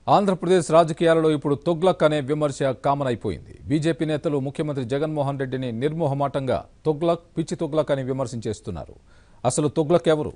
ఆంధ్రప్రదేశ్ రాజకీయాలలో ఇప్పుడు తొగ్లక్ అనే విమర్శ కామన్ అయిపోయింది బీజేపీ నేతలు ముఖ్యమంత్రి జగన్మోహన్ రెడ్డిని నిర్మోహమాటంగా తొగ్లక్ పిచ్చి తొగ్లక్ అని విమర్శించేస్తున్నారు అసలు తొగ్లక్ ఎవరు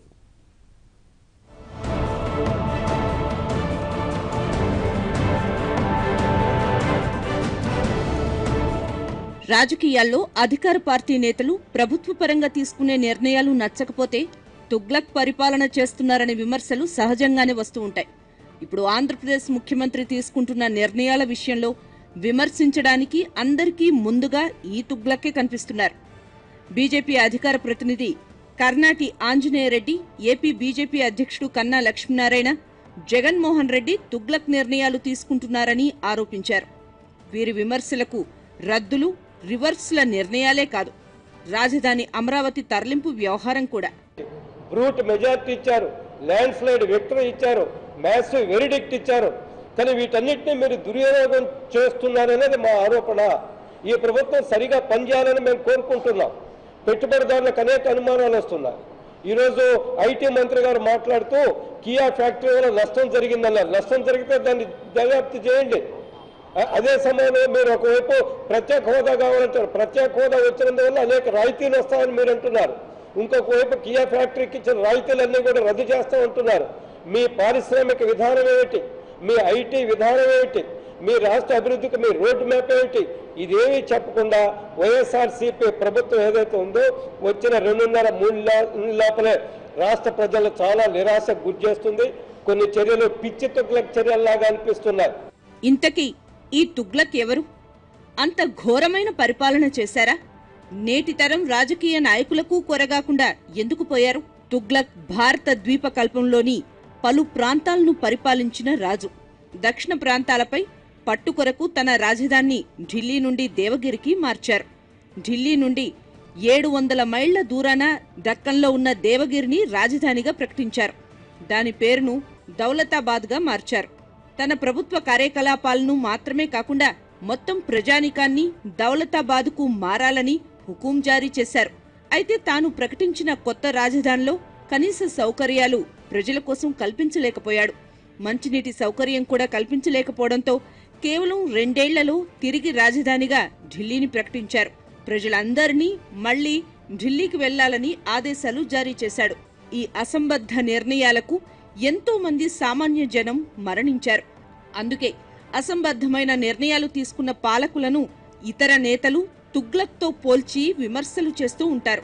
రాజకీయాల్లో అధికార పార్టీ నేతలు ప్రభుత్వ పరంగా తీసుకునే నిర్ణయాలు నచ్చకపోతే తుగ్లక్ పరిపాలన చేస్తున్నారనే విమర్శలు సహజంగానే వస్తూ ఉంటాయి ఇప్పుడు ఆంధ్రప్రదేశ్ ముఖ్యమంత్రి తీసుకుంటున్న నిర్ణయాల విషయంలో విమర్శించడానికి అందరికీ ముందుగా ఈ తుగ్లక్కే కనిపిస్తున్నారు బీజేపీ అధికార ప్రతినిధి కర్నాటి ఆంజనేయ రెడ్డి ఏపీ బీజేపీ అధ్యక్షుడు కన్నా లక్ష్మీనారాయణ జగన్మోహన్ రెడ్డి తుగ్లక్ నిర్ణయాలు తీసుకుంటున్నారని ఆరోపించారు వీరి విమర్శలకు రద్దులు రివర్స్ల నిర్ణయాలే కాదు రాజధాని అమరావతి తరలింపు వ్యవహారం కూడా బ్రూట్ మెజార్టీ ఇచ్చారు ల్యాండ్ స్లైడ్ విక్టరీ ఇచ్చారు మ్యాసివ్ వెరిడిక్ట్ ఇచ్చారు కానీ వీటన్నిటిని మీరు దుర్వినియోగం చేస్తున్నారనేది మా ఆరోపణ ఈ ప్రభుత్వం సరిగా పనిచేయాలని మేము కోరుకుంటున్నాం పెట్టుబడిదారులకు అనేక అనుమానాలు వస్తున్నాయి ఈరోజు ఐటీ మంత్రి గారు మాట్లాడుతూ కియా ఫ్యాక్టరీ వల్ల నష్టం జరిగిందన్నారు నష్టం జరిగితే దాన్ని దర్యాప్తు చేయండి అ- అదే సమయంలో మీరు ఒకవైపు ప్రత్యేక హోదా కావాలంటారు ప్రత్యేక హోదా వచ్చినందువల్ల అనేక రాయితీలు వస్తాయని మీరు అంటున్నారు ఇంకొక వైపు కియా ఫ్యాక్టరీకి ఇచ్చిన రాయితీలన్నీ కూడా రద్దు చేస్తామంటున్నారు మీ పారిశ్రామిక విధానం ఏమిటి మీ ఐటీ విధానం ఏమిటి మీ రాష్ట్ర అభివృద్ధికి మీ రోడ్ మ్యాప్ ఏమిటి ఇదేమీ చెప్పకుండా వైఎస్ఆర్సీపీ ప్రభుత్వం ఏదైతే ఉందో వచ్చిన రెండున్నర మూడు లా- లోపలే రాష్ట్ర ప్రజలు చాలా నిరాశకు గురి చేస్తుంది కొన్ని చర్యలు పిచ్చి తొక్కుల చర్యల్లాగా అనిపిస్తున్నాయి ఇంతకీ ఈ తుగ్లక్ ఎవరు అంత ఘోరమైన పరిపాలన చేశారా నేటి తరం రాజకీయ నాయకులకు కొరగాకుండా ఎందుకు పోయారు తుగ్లక్ భారత ద్వీపకల్పంలోని పలు ప్రాంతాలను పరిపాలించిన రాజు దక్షిణ ప్రాంతాలపై పట్టు కొరకు తన రాజధాని ఢిల్లీ నుండి దేవగిరికి మార్చారు ఢిల్లీ నుండి ఏడు వందల మైళ్ల దూరాన దక్కన్లో ఉన్న దేవగిరిని రాజధానిగా ప్రకటించారు దాని పేరును దౌలతాబాద్గా మార్చారు తన ప్రభుత్వ కార్యకలాపాలను మాత్రమే కాకుండా మొత్తం ప్రజానికాన్ని దౌలతాబాద్కు మారాలని హుకుం జారీ చేశారు అయితే తాను ప్రకటించిన కొత్త రాజధానిలో కనీస సౌకర్యాలు ప్రజల కోసం కల్పించలేకపోయాడు మంచినీటి సౌకర్యం కూడా కల్పించలేకపోవడంతో కేవలం రెండేళ్లలో తిరిగి రాజధానిగా ఢిల్లీని ప్రకటించారు ప్రజలందరినీ మళ్లీ ఢిల్లీకి వెళ్లాలని ఆదేశాలు జారీ చేశాడు ఈ అసంబద్ధ నిర్ణయాలకు ఎంతో మంది సామాన్య జనం మరణించారు అందుకే అసంబద్ధమైన నిర్ణయాలు తీసుకున్న పాలకులను ఇతర నేతలు తుగ్లక్తో పోల్చి విమర్శలు చేస్తూ ఉంటారు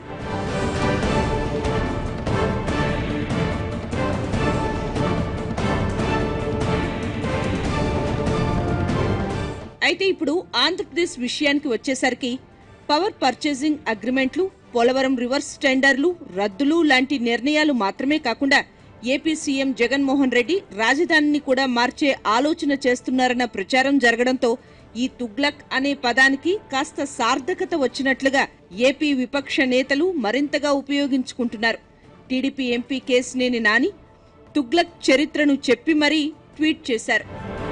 అయితే ఇప్పుడు ఆంధ్రప్రదేశ్ విషయానికి వచ్చేసరికి పవర్ పర్చేసింగ్ అగ్రిమెంట్లు పోలవరం రివర్స్ టెండర్లు రద్దులు లాంటి నిర్ణయాలు మాత్రమే కాకుండా ఏపీ సీఎం జగన్మోహన్ రెడ్డి రాజధానిని కూడా మార్చే ఆలోచన చేస్తున్నారన్న ప్రచారం జరగడంతో ఈ తుగ్లక్ అనే పదానికి కాస్త సార్థకత వచ్చినట్లుగా ఏపీ విపక్ష నేతలు మరింతగా ఉపయోగించుకుంటున్నారు టీడీపీ ఎంపీ కేసినేని నాని తుగ్లక్ చరిత్రను చెప్పి మరీ ట్వీట్ చేశారు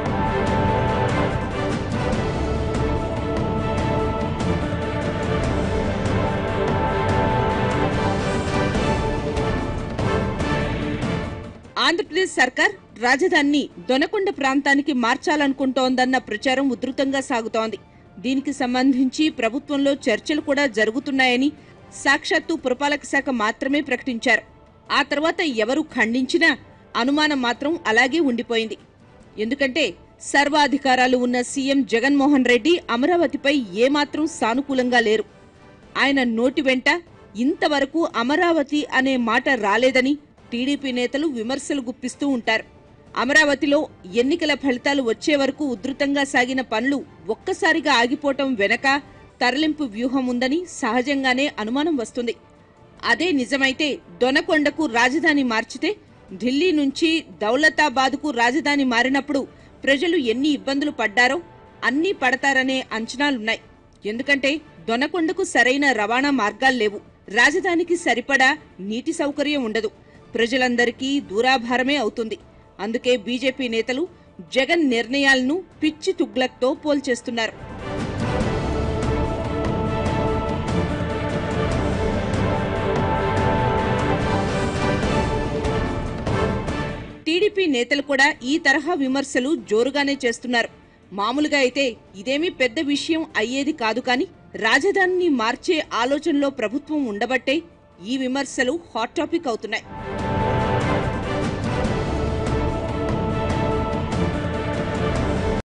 ఆంధ్రప్రదేశ్ సర్కార్ రాజధానిని దొనకొండ ప్రాంతానికి మార్చాలనుకుంటోందన్న ప్రచారం ఉధృతంగా సాగుతోంది దీనికి సంబంధించి ప్రభుత్వంలో చర్చలు కూడా జరుగుతున్నాయని సాక్షాత్తు పురపాలక శాఖ మాత్రమే ప్రకటించారు ఆ తర్వాత ఎవరు ఖండించినా అనుమానం మాత్రం అలాగే ఉండిపోయింది ఎందుకంటే సర్వాధికారాలు ఉన్న సీఎం జగన్మోహన్ రెడ్డి అమరావతిపై ఏమాత్రం సానుకూలంగా లేరు ఆయన నోటి వెంట ఇంతవరకు అమరావతి అనే మాట రాలేదని టీడీపీ నేతలు విమర్శలు గుప్పిస్తూ ఉంటారు అమరావతిలో ఎన్నికల ఫలితాలు వచ్చే వరకు ఉధృతంగా సాగిన పనులు ఒక్కసారిగా ఆగిపోవటం వెనక తరలింపు వ్యూహం ఉందని సహజంగానే అనుమానం వస్తుంది అదే నిజమైతే దొనకొండకు రాజధాని మార్చితే ఢిల్లీ నుంచి దౌలతాబాద్కు రాజధాని మారినప్పుడు ప్రజలు ఎన్ని ఇబ్బందులు పడ్డారో అన్నీ పడతారనే అంచనాలున్నాయి ఎందుకంటే దొనకొండకు సరైన రవాణా మార్గాలు లేవు రాజధానికి సరిపడా నీటి సౌకర్యం ఉండదు ప్రజలందరికీ దూరాభారమే అవుతుంది అందుకే బీజేపీ నేతలు జగన్ నిర్ణయాలను పిచ్చి తుగ్లక్తో పోల్చేస్తున్నారు టీడీపీ నేతలు కూడా ఈ తరహా విమర్శలు జోరుగానే చేస్తున్నారు మామూలుగా అయితే ఇదేమీ పెద్ద విషయం అయ్యేది కాదు కానీ రాజధానిని మార్చే ఆలోచనలో ప్రభుత్వం ఉండబట్టే ఈ విమర్శలు హాట్ టాపిక్ అవుతున్నాయి